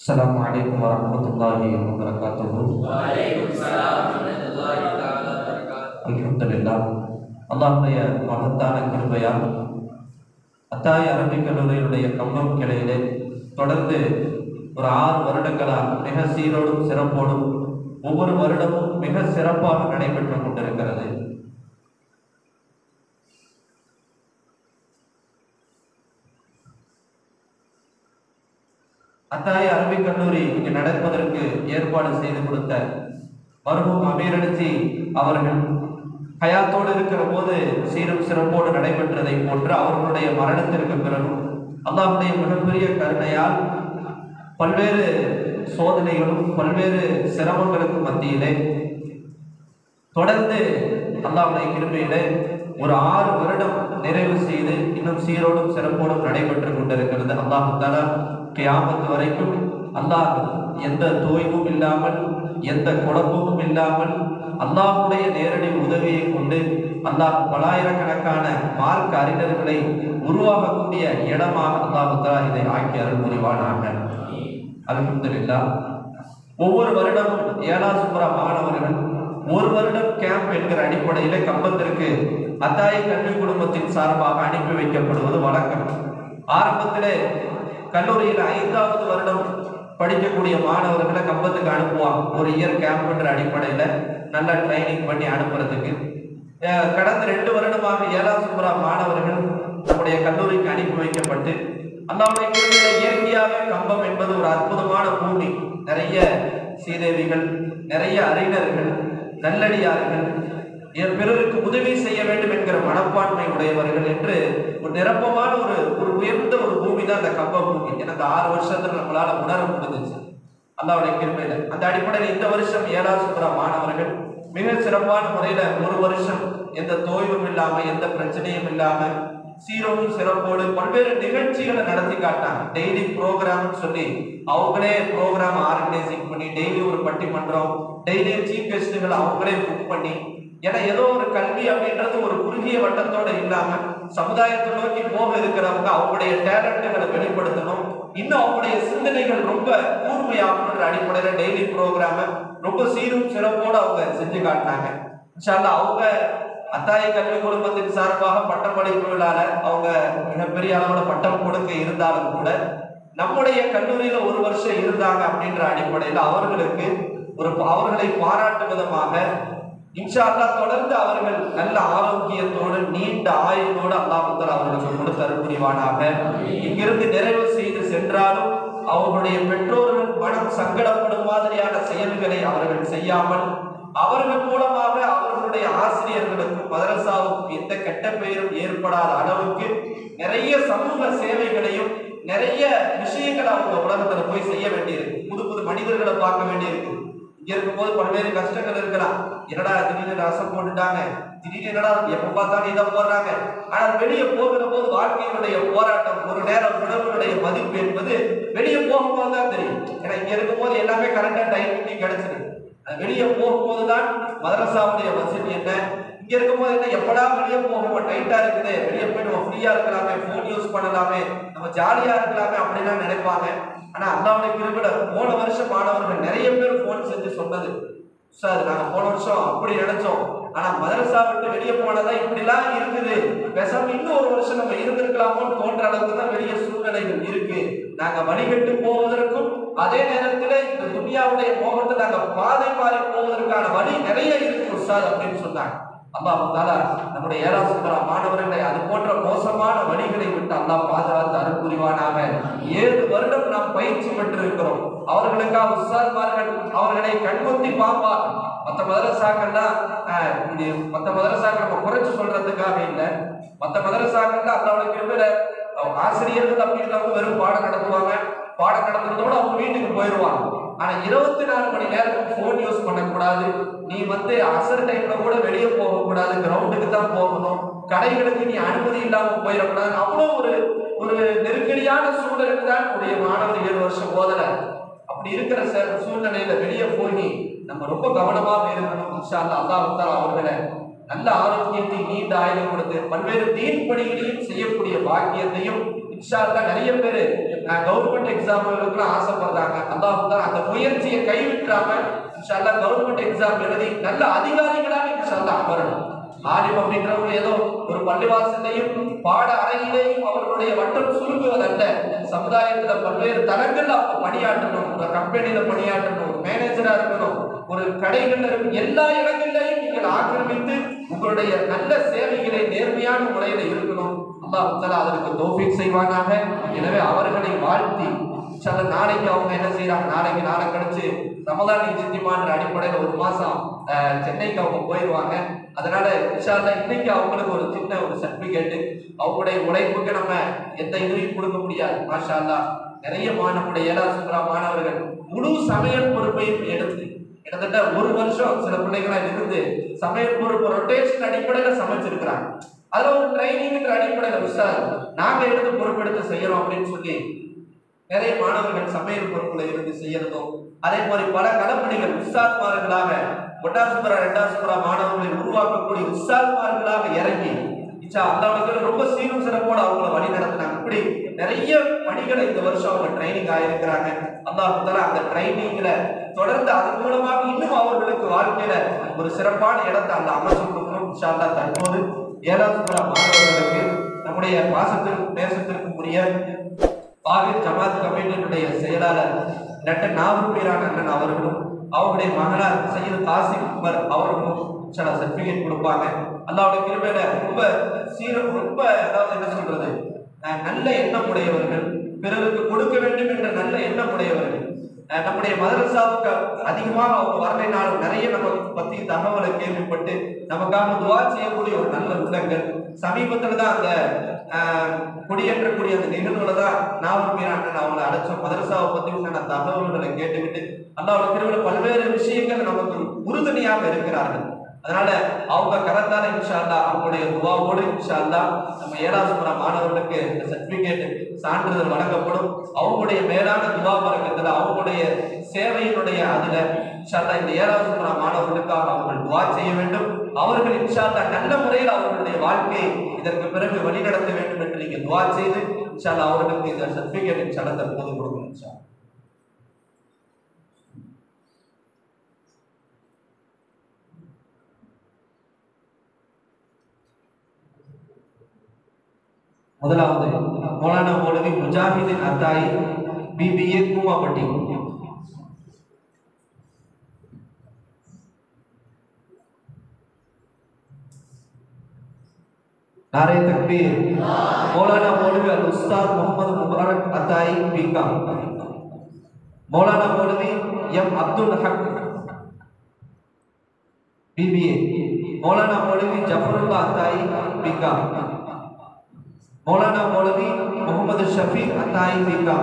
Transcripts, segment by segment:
السلام عليكم ورحمة الله وبركاته அல்ஹம்துலில்லாஹ் அல்லாஹ்வுடைய மகத்தான கிருபையால் அத்தாய் அரபிக் கல்லூரியினுடைய கம்பம் கிளையிலே தொடர்ந்து ஒரு ஆறு வருடங்களாக மிக சீரோடும் சிறப்போடும் ஒவ்வொரு வருடமும் மிக சிறப்பாக நடைபெற்றுக் கொண்டிருக்கிறது அத்தாய் அரபிக் கல்லூரி இங்கு நடப்பதற்கு ஏற்பாடு செய்து கொடுத்த மருகும் அமீரடிச்சி அவர்கள் ஹயாத்தோடு இருக்கிற போது சீரும் சிறப்போடு நடைபெற்றதை போன்று அவர்களுடைய மரணத்திற்கு பிறகும் அல்லாஹ்வுடைய மிகப்பெரிய கருணையால் பல்வேறு சோதனைகளும் பல்வேறு சிரமங்களுக்கு மத்தியிலே தொடர்ந்து அல்லாஹ்வுடைய கிருபையிலே ஒரு ஆறு வருடம் நிறைவு செய்து இன்னும் சீரோடும் சிறப்போடும் நடைபெற்று கொண்டிருக்கிறது அல்லாஹ் தாலா கியாமத்து வரைக்கும் அல்லாஹ் எந்த தோய்வும் இல்லாமல் எந்த குழப்பமும் இல்லாமல் அல்லாஹ்வுடைய நேரடி உதவியை கொண்டு அல்லாஹ் பலாயிரக்கணக்கான மார்க்க அறிஞர்களை உருவாகக்கூடிய இடமாக அல்லாஹ் தாலா இதை ஆக்கி அருள் புரிவானாக அல்ஹம்துலில்லாஹ் ஒவ்வொரு வருடமும் ஏழாசுப்புற மாணவர்கள் ஒரு வருடம் கேம்ப் என்கிற அடிப்படையிலே கம்பத்திற்கு அத்தாய கல்வி குடும்பத்தின் சார்பாக அனுப்பி வைக்கப்படுவது வழக்கம் ஆரம்பத்திலே கல்லூரியில் ஐந்தாவது வருடம் படிக்கக்கூடிய மாணவர்களை கம்பத்துக்கு அனுப்புவாங்க ஒரு இயர் கேம்ப் என்ற அடிப்படையில நல்லா ட்ரைனிங் பண்ணி அனுப்புறதுக்கு அஹ் கடந்த ரெண்டு வருடமாக ஏழாம் சுப்ரா மாணவர்கள் நம்முடைய கல்லூரிக்கு அனுப்பி வைக்கப்பட்டு அல்லாவுடைய கிருபையில இயற்கையாகவே கம்பம் என்பது ஒரு அற்புதமான பூமி நிறைய சீதேவிகள் நிறைய அறிஞர்கள் நல்லடியார்கள் என் பிறருக்கு உதவி செய்ய வேண்டும் என்கிற மனப்பான்மை உடையவர்கள் என்று ஒரு நிரப்பமான ஒரு ஒரு உயர்ந்த ஒரு பூமி தான் அந்த கம்ப பூமி எனக்கு ஆறு வருஷத்துல நம்மளால உணர முடிஞ்சிச்சு அல்லாவுடைய கிருமையில அந்த அடிப்படையில் இந்த வருஷம் ஏழாம் சுப்ரா மாணவர்கள் மிக சிறப்பான முறையில ஒரு வருஷம் எந்த தோய்வும் இல்லாம எந்த பிரச்சனையும் இல்லாம சீரோடும் சிறப்போடு பல்வேறு நிகழ்ச்சிகளை நடத்தி காட்டாங்க டெய்லி ப்ரோக்ராம்னு சொல்லி அவங்களே ப்ரோக்ராம் ஆர்கனைசிங் பண்ணி டெய்லி ஒரு பட்டிமன்றம் டெய்லி சீஃப் கெஸ்ட்டுகளை அவங்களே புக் பண்ணி ஏன்னா ஏதோ ஒரு கல்வி அப்படின்றது ஒரு குறுகிய வட்டத்தோட இல்லாம சமுதாயத்தை நோக்கி போக இருக்கிறவங்க அவங்களுடைய டேலண்ட்டுகளை வெளிப்படுத்தணும் இன்னும் அவங்களுடைய சிந்தனைகள் ரொம்ப கூர்மையாகணுன்ற அடிப்படையில டெய்லி ப்ரோக்ராம ரொம்ப சீரும் சிறப்போடு அவங்க செஞ்சு காட்டினாங்க இன்ஷால்லா அவங்க அத்தாய கல்வி குடும்பத்தின் சார்பாக பட்டப்படிப்பு விழால அவங்க மிகப்பெரிய அளவுல பட்டம் கொடுக்க இருந்தாலும் கூட நம்முடைய கல்லூரியில ஒரு வருஷம் இருந்தாங்க அப்படின்ற அடிப்படையில் அவர்களுக்கு ஒரு அவர்களை பாராட்டு விதமாக இன்ஷா அல்லாஹ் தொடர்ந்து அவர்கள் நல்ல ஆரோக்கியத்தோடு நீண்ட ஆயுளோடு அல்லாஹுத்தர் அவர்களுக்கு கொடுத்தருள் புரிவானாக இங்கிருந்து நிறைவு செய்து சென்றாலும் அவர்களுடைய பெற்றோர்கள் மனம் சங்கடப்படும் மாதிரியான செயல்களை அவர்கள் செய்யாமல் அவர்கள் மூலமாக அவர்களுடைய ஆசிரியர்களுக்கும் மதரசாவுக்கும் எந்த கெட்ட பெயரும் ஏற்படாத அளவுக்கு நிறைய சமூக சேவைகளையும் நிறைய விஷயங்களை அவங்க உலகத்துல போய் செய்ய வேண்டியிருக்கு புது புது மனிதர்களை பார்க்க வேண்டியிருக்கு இங்க இருக்கும்போது பல்வேறு கஷ்டங்கள் இருக்கலாம் என்னடா திடீர்னு ரசம் போட்டுட்டாங்க திடீர்னு என்னடா எப்ப பார்த்தாலும் இதை போடுறாங்க ஆனால் வெளியே போகிற போது வாழ்க்கையினுடைய போராட்டம் ஒரு நேரம் உணவுடைய மதிப்பு என்பது வெளியே போகும்போது தான் தெரியும் ஏன்னா இங்க இருக்கும்போது எல்லாமே கரெக்டா டைமிங் கிடைச்சிருக்கு அது வெளியே போகும்போது தான் மதரசாவுடைய வசதி என்ன இங்க இருக்கும்போது என்ன எப்படா வெளியே போகும் டைட்டா இருக்குது வெளியே போய் நம்ம ஃப்ரீயா இருக்கலாமே ஃபோன் யூஸ் பண்ணலாமே நம்ம ஜாலியா இருக்கலாமே அப்படிலாம் நினைப்பாங்க ஆனா அல்லாவுடைய கிருபில போன வருஷம் மாணவர்கள் நிறைய பேர் ஃபோன் செஞ்சு சொன்னது சார் நாங்க போன வருஷம் அப்படி நினைச்சோம் ஆனா மதரசா விட்டு வெளியே போனதா இப்படிலாம் இருக்குது பேசாம இன்னும் ஒரு வருஷம் நம்ம இருந்திருக்கலாமோன்னு தோன்ற அளவுக்கு தான் வெளிய சூழ்நிலைகள் இருக்கு நாங்க வழிகட்டு போவதற்கும் அதே நேரத்துல இந்த துனியாவுடைய மோகத்தை நாங்க பாதை மாறி போவதற்கான வழி நிறைய இருக்கு உஸ்தாத் அப்படின்னு சொன்னாங்க அல்லாஹ் தாலா நம்முடைய ஏழாம் சுந்தரா மாணவர்களை அது போன்ற மோசமான வழிகளை விட்டு அல்லாஹ் பாதுகாத்து அருள் புரிவானாக ஏழு வருடம் நாம் பயிற்சி பெற்றிருக்கிறோம் அவர்களுக்காக உஸ்தாத்மார்கள் அவர்களை கண்முத்தி பார்ப்பார் மற்ற மதரசாக்கள்னா ஆஹ், இது மற்ற மதரசாக்கள் நம்ம குறைச்சு சொல்றதுக்காக இல்லை மற்ற மதரசாக்கள்ல அல்லாவுடைய கிருபையில அவங்க ஆசிரியர்கள் அப்படின்றவங்க வெறும் பாடம் நடத்துவாங்க பாடம் நடத்துறதோட அவங்க வீட்டுக்கு போயிடுவாங்க ஆனா இருபத்தி நாலு மணி நேரம் போன் யூஸ் பண்ணக்கூடாது நீ வந்து அசர் டைம்ல கூட வெளியே போக கூடாது கிரவுண்டுக்கு தான் போகணும் கடைகளுக்கு நீ அனுமதி இல்லாம போயிடக்கூடாது அவ்வளவு ஒரு ஒரு நெருக்கடியான சூழலுக்கு தான் உடைய மாணவர் ஏழு வருஷம் போதல அப்படி இருக்கிற ச- சூழ்நிலையில வெளியே போய் நம்ம ரொம்ப கவனமாக இருக்கணும் இன்ஷா அல்லாஹ் அல்லாஹ் தாலா அவர்களை நல்ல ஆரோக்கியத்தை நீண்ட ஆயுதம் கொடுத்து பல்வேறு தீன் பணிகளையும் செய்யக்கூடிய பாக்கியத்தையும் இன்ஷா அல்லாஹ் நிறைய பேர் கவர்மெண்ட் எக்ஸாம்களுக்குலாம் ஆசைப்படுறாங்க அல்லாஹ் தான் அந்த முயற்சியை கைவிட்டுறாம இன்ஷா அல்லாஹ் கவர்மெண்ட் எக்ஸாம் எழுதி நல்ல அதிகாரிகளாக இன்ஷா அல்லாஹ் அமரணும் ஆலிம் அப்படின்றவங்க ஏதோ ஒரு பள்ளிவாசலையும் பாட அறையிலேயும் அவர்களுடைய வட்டம் சுருங்குவதல்ல சமுதாயத்துல பல்வேறு தளங்கள்ல அவங்க பணியாற்றணும் ஒரு கம்பெனில பணியாற்றணும் ஒரு மேனேஜரா இருக்கணும் ஒரு கடைகள்ல இருக்கும் எல்லா இடங்கள்லையும் நீங்கள் ஆக்கிரமித்து உங்களுடைய நல்ல சேவைகளை நேர்மையான முறையில இருக்கணும் அல்லாஹ் தஆலா அதற்கு தௌஃபீக் செய்வானாக எனவே அவர்களை வாழ்த்தி சில நாளைக்கு அவங்க என்ன செய்யறாங்க நாளைக்கு நாளை கழிச்சு ரமதான் இஜித்திமான்ற அடிப்படையில் ஒரு மாசம் அஹ், சென்னைக்கு அவங்க போயிடுவாங்க அதனால இன்ஷால்லா இன்னைக்கு அவங்களுக்கு ஒரு சின்ன ஒரு சர்டிபிகேட் அவங்களுடைய உழைப்புக்கு நம்ம எந்த இதுவும் கொடுக்க முடியாது மாஷா அல்லாஹ் நிறைய மா நம்முடைய ஏழா சுப்ரா மாணவர்கள் முழு சமையல் பொறுப்பையும் எடுத்து கிட்டத்தட்ட ஒரு வருஷம் சில பிள்ளைகளா இருந்து சமையல் பொறுப்பு ரொட்டேஷன் அடிப்படையில சமைச்சிருக்கிறாங்க அதுல ஒரு ட்ரைனிங்ன்ற அடிப்படையில உஷார் நாங்க எடுத்து பொறுப்பெடுத்து செய்யறோம் அப்படின்னு சொல்லி நிறைய மாணவர்கள் சமையல் பொறுப்புல இருந்து செய்யறதும் அதே மாதிரி பல களப்பணிகள் உஸ்தாத்மார்களாக ஒட்டாசுபுரா ரெண்டாசுபுரா மாணவர்களை உருவாக்கக்கூடிய உஸ்தாத்மார்களாக இறங்கி இச்சா அந்தவனுக்கு ரொம்ப சீரும் சிறப்போட அவங்கள வழி நடத்தினாங்க இப்படி நிறைய பணிகளை இந்த வருஷம் அவங்க ட்ரைனிங் ஆயிருக்கிறாங்க அல்லாஹ் தஆலா அந்த ட்ரைனிங்ல தொடர்ந்து அதன் மூலமாக இன்னும் அவர்களுக்கு வாழ்க்கையில ஒரு சிறப்பான இடத்தை அந்த அமைச்சு கொடுக்கணும் இன்ஷா அல்லாஹ் தற்போது ஏழாவது சுப்ரா மாணவர்களுக்கு நம்முடைய பாசத்திற்கும் நேசத்திற்கும் உரிய பாகிர் ஜமாத் கமிட்டியினுடைய செயலாளர் டாக்டர் நாகூர் அண்ணன் அவர்களும் அவருடைய மகனார் சையது காசிம் உமர் அவர்களும் சில சர்டிபிகேட் கொடுப்பாங்க அல்லாவுடைய கிருபையில ரொம்ப சீர ரொம்ப அதாவது என்ன சொல்றது அஹ் நல்ல எண்ணம் உடையவர்கள் பிறருக்கு கொடுக்க வேண்டும் என்ற நல்ல எண்ணம் உடையவர்கள் அஹ் நம்முடைய மதரசாவுக்கு அதிகமாக அவங்க வரலைனாலும் நிறைய நம்ம பத்தி தகவலை கேள்விப்பட்டு நமக்காக துவா செய்யக்கூடிய ஒரு நல்ல உள்ளங்கள் சமீபத்துல தான் அந்த ஆஹ், குடியேற்றக்கூடிய அந்த நிகழ்வுல தான் நாவல் அண்ணன் அவங்களை அழைச்சோம் மதரசாவை பத்தி உண்டான தகவல்களை கேட்டுக்கிட்டு அல்லாவோட திருவிழா பல்வேறு விஷயங்கள் நமக்கு உறுதுணையாக இருக்கிறார்கள் அதனால அவங்க கரத்தால இன்ஷா அல்லா அவங்களுடைய துவாவோடு இன்ஷா அல்லா நம்ம ஏழாவது முறை மாணவர்களுக்கு இந்த சர்டிபிகேட் சான்றிதழ் வழங்கப்படும் அவங்களுடைய மேலான துவா பறக்கத்துல அவங்களுடைய சேவையினுடைய அதுல இன்ஷா அல்லா இந்த ஏழாவது முறை மாணவர்களுக்காக அவர்கள் துவா செய்ய வேண்டும் அவர்கள் இன்ஷா அல்லா நல்ல முறையில் அவர்களுடைய வாழ்க்கையை இதற்கு பிறகு வழிநடத்த வேண்டும் என்று நீங்க துவா செய்து இன்ஷா அல்லா அவர்களுக்கு இந்த சர்டிபிகேட் இன்ஷா அல்லா தற்போது கொடுக்கணும் இன்ஷா அல்லா. முதலாவது மௌலானா மௌலவி முஜாஹிதின் அத்தாயி பிபிஏ கூமாப்பட்டி नारे तकबीर मौलाना मौलवी अल उस्ताद मोहम्मद मुबारक अताई बीका मौलाना मौलवी एम अब्दुल हक बीबीए मौलाना मौलवी जफरुल्लाह अताई बीका मौलाना मौलवी मोहम्मद शफीक अताई बीका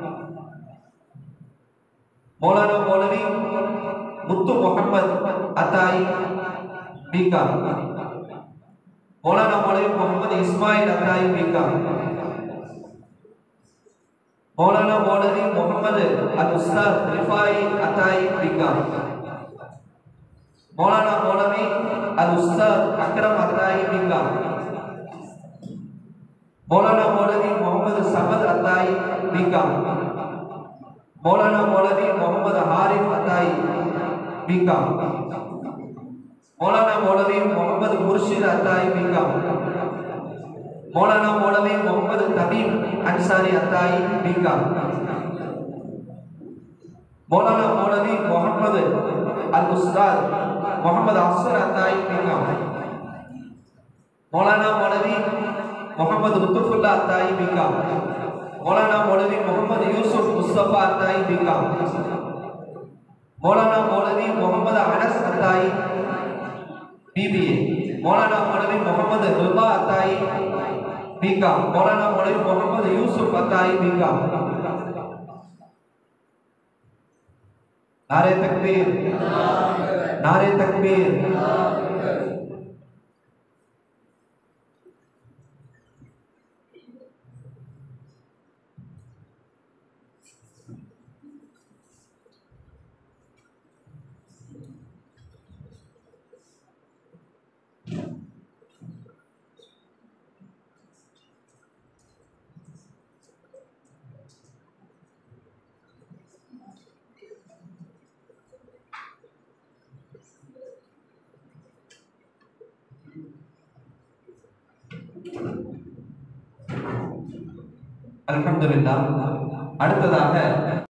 मौलाना मौलवी मुत्तु मोहम्मद अताई बीका मौलाना मौलवी मोहम्मद इस्माइल अताई बीका मौलाना मौलवी मोहम्मद अल उस्ताद रिफाई अताई बीका मौलाना मौलवी अल उस्ताद अकरम अताई बीका मौलाना मौलवी मोहम्मद समद अताई बीका मौलाना मौलवी मोहम्मद हारिफ अताई बीका मौलाना मौलवी मोहम्मद मुर्शिद अताई बीका मौलाना मौलवी मोहम्मद तमीम अंसारी अताई बीका मौलाना मौलवी मोहम्मद अल उस्ताद मोहम्मद अफसर अताई बीका मौलाना मौलवी मोहम्मद लुत्फुल्ला अताई बीका मौलाना मौलवी मोहम्मद यूसुफ मुस्तफ़ा अताई बीका मौलाना मौलवी मोहम्मद अनस अताई बीबीए मौलाना मौलवी मोहम्मद रुबा अताई बीका मौलाना मौलवी मोहम्मद यूसुफ अताई बीका नारे तकबीर नारे तकबीर அல்ஹம்துலில்லாஹ் அடுத்ததாக